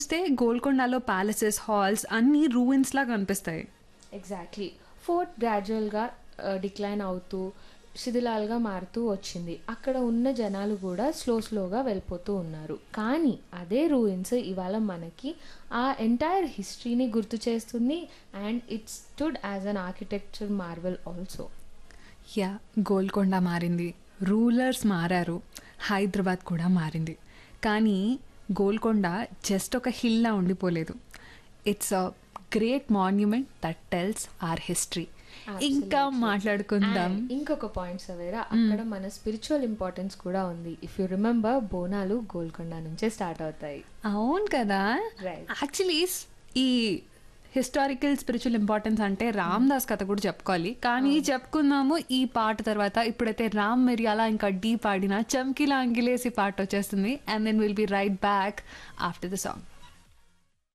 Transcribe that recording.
చూస్తే గోల్కొండలో palaces halls అన్ని రూయిన్స్ లాగా కనిపిస్తాయి ఎగ్జాక్ట్లీ ఫోర్ట్ గ్రాడ్యువల్గా డిక్లైన్ అవుతూ శిథిలాలుగా మారుతూ వచ్చింది అక్కడ ఉన్న జనాలు కూడా స్లో స్లోగా వెళ్ళిపోతూ ఉన్నారు కానీ అదే రూయిన్స్ ఇవాళ మనకి ఆ ఎంటైర్ హిస్టరీని గుర్తు చేస్తుంది and it stood as an architecture marvel also yeah Golconda మారింది రూలర్స్ మారారు హైదరాబాద్ కూడా మారింది కానీ గోల్కొండ జస్ట్ ఒక హిల్లా ఉండిపోలేదు it's a great monument that tells our history ఇంకా మాట్లాడుకుందాం And ఇంకొక పాయింట్ సవేరా అక్కడ మన స్పిరిచువల్ ఇంపార్టెన్స్ కూడా ఉంది if you remember Bonalu Golconda నుంచే స్టార్ట్ అవుతాయి అవును కదా Right. యాక్చువల్లీ ఈ హిస్టారికల్ స్పిరిచువల్ ఇంపార్టెన్స్ అంటే రామ్ దాస్ కథ కూడా చెప్పుకోవాలి కానీ చెప్పుకుందాము ఈ పాట తర్వాత ఇప్పుడైతే రామ్ మిరియాల ఇంకా డీ పాడిన చమ్కిలా అంగిలేసి పాట వచ్చేస్తుంది and then will be right back after the song